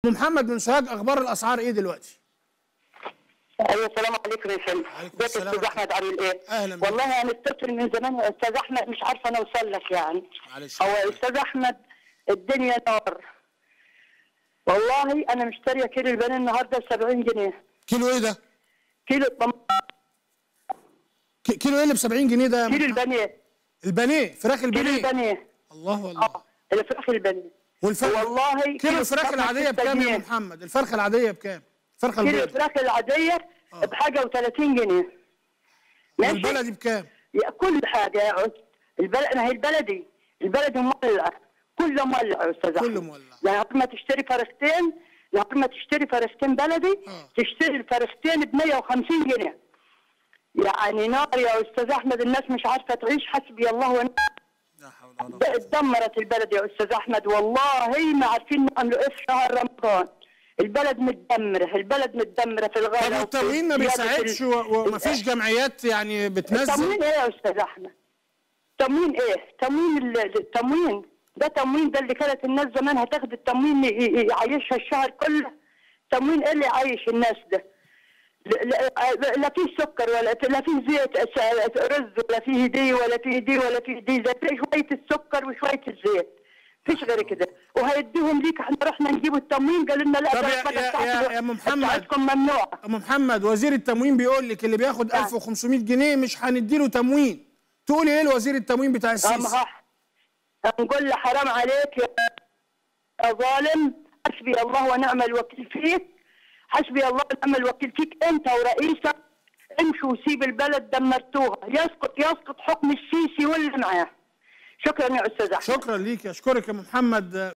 ام محمد من سوهاج اخبار الاسعار ايه دلوقتي ايوه السلام عليكم يا فندم عليكم ازيك يا السلام استاذ احمد عامل ايه؟ أهلا بك. والله انا اتصل من زمان يا استاذ احمد مش عارفه انا اوصل لك يعني معلش. هو يا استاذ احمد الدنيا نار والله انا مشتريه كيلو البنان النهارده ب 70 جنيه كيلو ايه ده كيلو الطم- ك- كيلو ايه اللي ب 70 جنيه ده يا كيلو محمد؟ البانيه البانيه فراخ كيلو البانيه البانيه الله والله اه الفراخ البانيه والفرخ والله كيلو الفراخ الفرخة العاديه ستة بكام يا جنيه. ام محمد الفرخه العاديه بكام الفرخه كيلو البيضاء الفراخ العاديه بحاجه و30 جنيه ماشي والبلدي بكام يا كل حاجه يا عز البلد ما هي البلدي البلدي مولع كله مولع يا استاذ كله أحمد. مولع. يعني قبل ما تشتري فرختين يعني قبل ما تشتري فرختين بلدي آه. تشتري الفرختين ب 150 جنيه يعني نار يا استاذ احمد الناس مش عارفه تعيش حسبي الله ونعم لا حول ولا قوه اتدمرت البلد يا استاذ احمد والله ما عارفين نعملوا ايه في شهر رمضان البلد متدمره البلد متدمره في طب الغلا والتموين ما وفي زيادة بيساعدش ال- و- ومفيش جمعيات يعني بتنزل تموين ايه يا استاذ احمد؟ تموين ايه؟ تموين ال- التموين ده تموين ده اللي كانت الناس زمان هتاخد التموين ي- ي- يعيشها الشهر كله تموين ايه اللي يعيش الناس ده؟ لا- لا لا فيه سكر ولا لا فيه زيت أس- رز ولا فيه دي ولا فيه دي ولا فيه دي ده فيه شويه السكر وشويه الزيت مفيش غير كده وهيديهم ليك احنا رحنا نجيب التموين قالوا لنا لا طب ده يا- الفترة يا- بتاعتكم- يا- يا أم محمد. بتاعتكم ممنوعه ام محمد وزير التموين بيقول لك اللي بياخد نعم. 1500 جنيه مش هنديله تموين تقولي ايه لوزير التموين بتاع أم السيسي ها نقول له حرام عليك يا يا ظالم حسبي الله ونعم الوكيل فيك حسبي الله ونعم الوكيل فيك انت ورئيسك امشوا وسيب البلد دمرتوها يسقط يسقط حكم السيسي واللي معاه شكرا يا استاذ احمد شكرا ليك اشكرك يا أم محمد